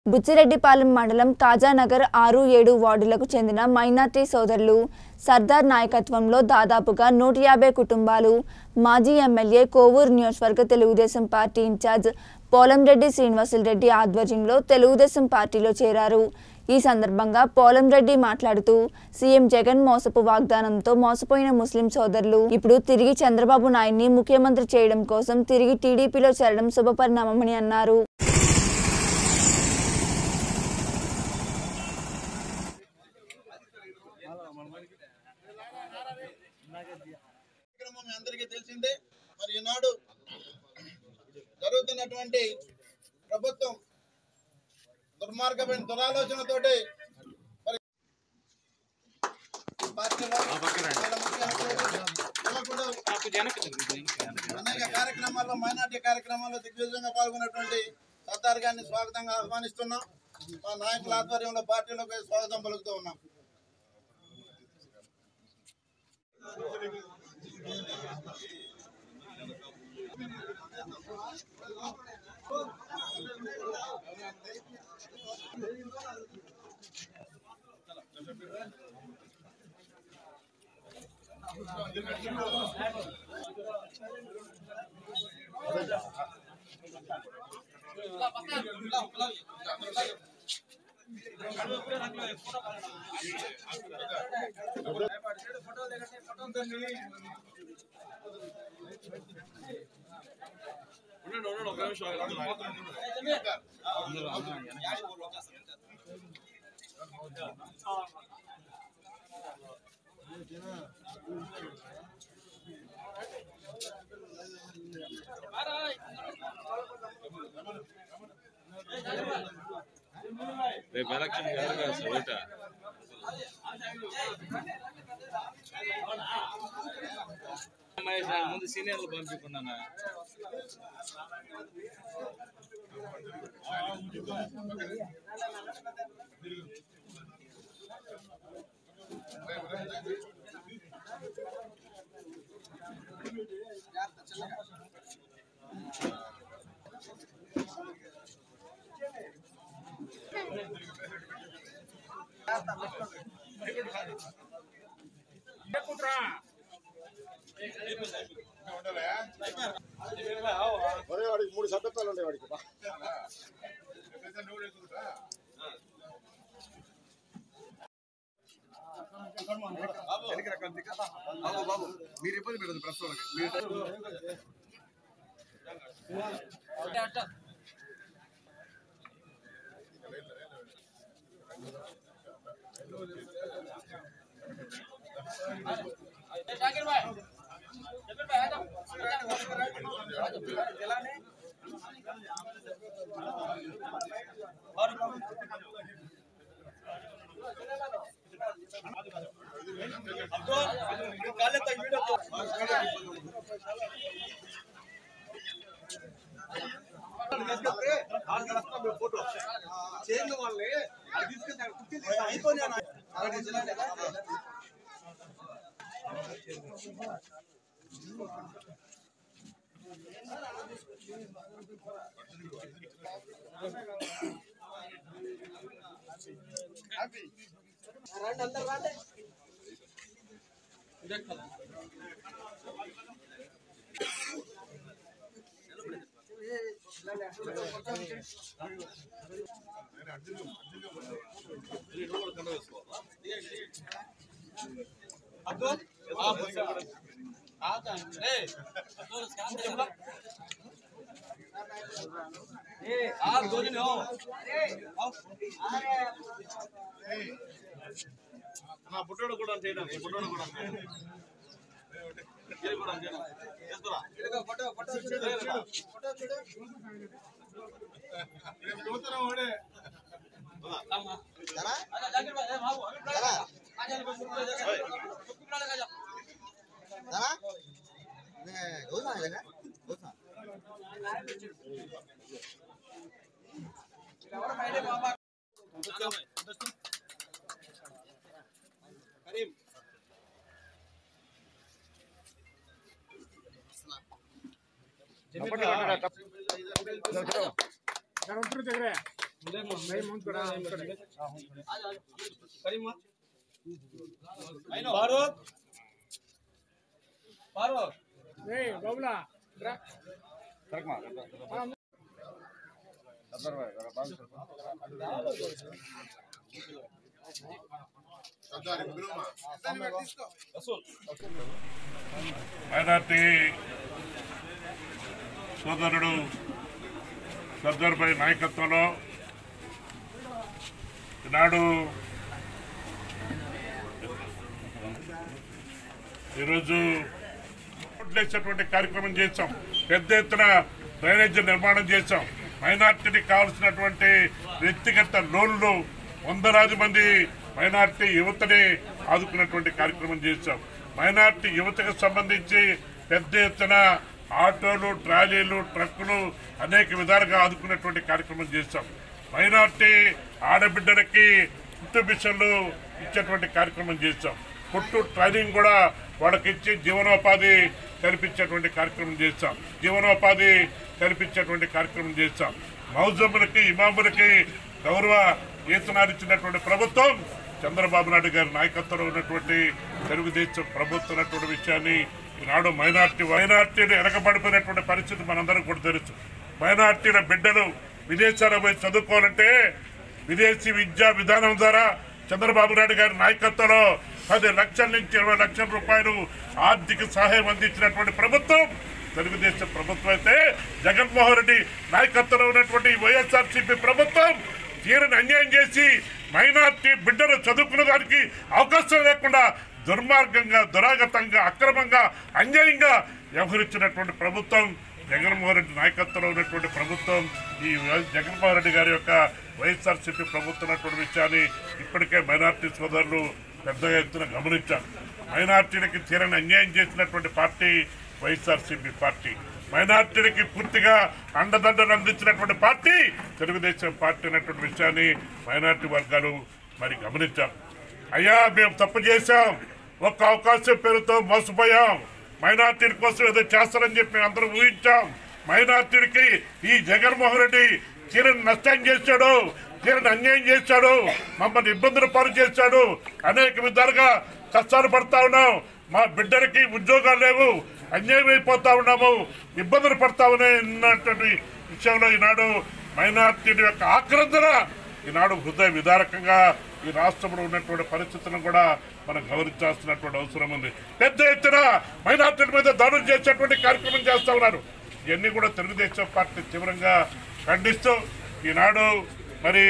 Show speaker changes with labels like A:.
A: బుచ్చిరెడ్డిపాలెం మండలం కాజానగర్ ఆరు ఏడు వార్డులకు చెందిన మైనార్టీ సోదరులు సర్దార్ నాయకత్వంలో దాదాపుగా నూట యాభై కుటుంబాలు మాజీ ఎమ్మెల్యే కోవూరు నియోజకవర్గ తెలుగుదేశం పార్టీ ఇన్ఛార్జ్ పోలంరెడ్డి శ్రీనివాసులరెడ్డి ఆధ్వర్యంలో తెలుగుదేశం పార్టీలో చేరారు ఈ సందర్భంగా పోలంరెడ్డి మాట్లాడుతూ సీఎం జగన్ మోసపు వాగ్దానంతో మోసపోయిన ముస్లిం సోదరులు ఇప్పుడు తిరిగి చంద్రబాబు నాయుడిని ముఖ్యమంత్రి చేయడం కోసం తిరిగి టీడీపీలో చేరడం శుభపరిణామమని అన్నారు
B: కార్యక్రమం మీ అందరికీ తెలిసిందే మరి ఈనాడు జరుగుతున్నటువంటి ప్రభుత్వం దుర్మార్గమైన దురాలోచనతోటి మరి ఈ పార్టీలో చాలా ముఖ్య యువకుడు అనేక కార్యక్రమాల్లో మైనార్టీ కార్యక్రమాల్లో దిగ్విజయంగా పాల్గొన్నటువంటి సర్దార్ గారిని స్వాగతంగా ఆహ్వానిస్తున్నాం మా నాయకుల ఆధ్వర్యంలో పార్టీలోకి స్వాగతం పలుకుతూ ఉన్నాం
C: రేపు ఎలక్షన్ కాదు కదా సార్ ఓట మహేష్ నాకు ముందు సీనియర్లు పంపించుకున్నానా
D: ఒరే వాడికి మూడు సభ్యత్వాలు ఉన్నాయి వాడికి బా.
E: బాబు బాబు మీరు ఇబ్బంది పెట్టదు ప్రెస్ వాళ్ళకి మీరు ఫోటో చేంజ్ వాళ్ళని అది తీసుకెళ్తే అక్కడ కుర్చీలు అయిపోయినా
C: నా పుట్టోడు కూడా చేయడం పుట్టోడు కూడా ఇది కూడా చేయడం. చేసుకురా.
B: ఫోటో ఫోటో చూడు ఫోటో చూడు జరా? జరా? జరా? నే, కూర్చో ఇలాగ. కూర్చో.
D: అక్కడ ఉంటుంది దగ్గరే
E: ఫారూక్ ఫారూక్
F: మైనార్టీ సోదరుడు సర్దార్భాయ్ నాయకత్వంలో ఈనాడు ఈరోజు వేసేటువంటి కార్యక్రమం చేశాం పెద్ద ఎత్తున డ్రైనేజ్ నిర్మాణం చేశాం మైనార్టీకి కావాల్సినటువంటి వ్యక్తిగత లోన్లు వందలాది మంది మైనార్టీ యువతని ఆదుకున్నటువంటి కార్యక్రమం చేశాం మైనార్టీ యువతకు సంబంధించి పెద్ద ఎత్తున ఆటోలు ట్రాలీలు ట్రక్కులు అనేక విధాలుగా ఆదుకున్నటువంటి కార్యక్రమం చేశాం మైనార్టీ ఆడబిడ్డలకి పుట్టు మిషన్లు ఇచ్చేటువంటి కార్యక్రమం చేశాం పుట్టు ట్రైనింగ్ కూడా వాళ్ళకి ఇచ్చి జీవనోపాధి కల్పించేటువంటి కార్యక్రమం చేస్తాం జీవనోపాధి కల్పించేటువంటి కార్యక్రమం చేస్తాం మౌజములకి ఇమాములకి గౌరవ వేతనాలు ఇచ్చినటువంటి ప్రభుత్వం చంద్రబాబు నాయుడు గారి నాయకత్వంలో ఉన్నటువంటి తెలుగుదేశం ప్రభుత్వం ఉన్నటువంటి విషయాన్ని ఈనాడు మైనార్టీ మైనార్టీలు వెనకబడిపోయినటువంటి పరిస్థితి మనందరం కూడా తెలుసు మైనార్టీల బిడ్డలు విదేశాలకు పోయి చదువుకోవాలంటే విదేశీ విద్యా విధానం ద్వారా చంద్రబాబు నాయుడు గారి నాయకత్వంలో పది లక్షల నుంచి ఇరవై లక్షల రూపాయలు ఆర్థిక సహాయం అందించినటువంటి ప్రభుత్వం తెలుగుదేశం ప్రభుత్వం అయితే జగన్మోహన్ రెడ్డి నాయకత్వంలో ఉన్నటువంటి వైఎస్ఆర్సీపీ ప్రభుత్వం తీరని అన్యాయం చేసి మైనార్టీ బిడ్డలు చదువుకునే దానికి అవకాశం లేకుండా దుర్మార్గంగా దురాగతంగా అక్రమంగా అన్యాయంగా వ్యవహరించినటువంటి ప్రభుత్వం జగన్మోహన్ రెడ్డి నాయకత్వంలో ఉన్నటువంటి ప్రభుత్వం ఈ జగన్మోహన్ రెడ్డి గారి యొక్క వైఎస్ఆర్సీపీ ప్రభుత్వం ఉన్నటువంటి విషయాన్ని ఇప్పటికే మైనార్టీ సోదరులు పెద్ద ఎత్తున గమనించారు మైనార్టీలకి తీరని అన్యాయం చేసినటువంటి పార్టీ వైఎస్ఆర్సీపీ పార్టీ మైనార్టీలకి పూర్తిగా అండదండలు అందించినటువంటి పార్టీ తెలుగుదేశం పార్టీ అనేటువంటి విషయాన్ని మైనార్టీ వర్గాలు మరి గమనించారు అయ్యా మేము తప్పు చేశాం ఒక్క అవకాశం పేరుతో మోసపోయాం మైనార్టీల కోసం ఏదో చేస్తారని చెప్పి మేము అందరం ఊహించాం మైనార్టీలకి ఈ జగన్మోహన్ రెడ్డి తీరని నష్టం చేశాడు తీరని అన్యాయం చేశాడు మమ్మల్ని ఇబ్బందులు పాలు చేశాడు అనేక విధాలుగా కష్టాలు పడతా ఉన్నాం మా బిడ్డలకి ఉద్యోగాలు లేవు అన్యాయం అయిపోతా ఉన్నాము ఇబ్బందులు పడతా ఉన్నటువంటి విషయంలో ఈనాడు మైనార్టీల యొక్క ఆక్రందన ఈనాడు హృదయ విదారకంగా ఈ రాష్ట్రంలో ఉన్నటువంటి పరిస్థితులను కూడా మనం గౌరవించాల్సినటువంటి అవసరం ఉంది పెద్ద ఎత్తున మైనార్టీల మీద దాడులు చేసేటువంటి కార్యక్రమం చేస్తా ఉన్నారు ఇవన్నీ కూడా తెలుగుదేశం పార్టీ తీవ్రంగా ఖండిస్తూ ఈనాడు మరి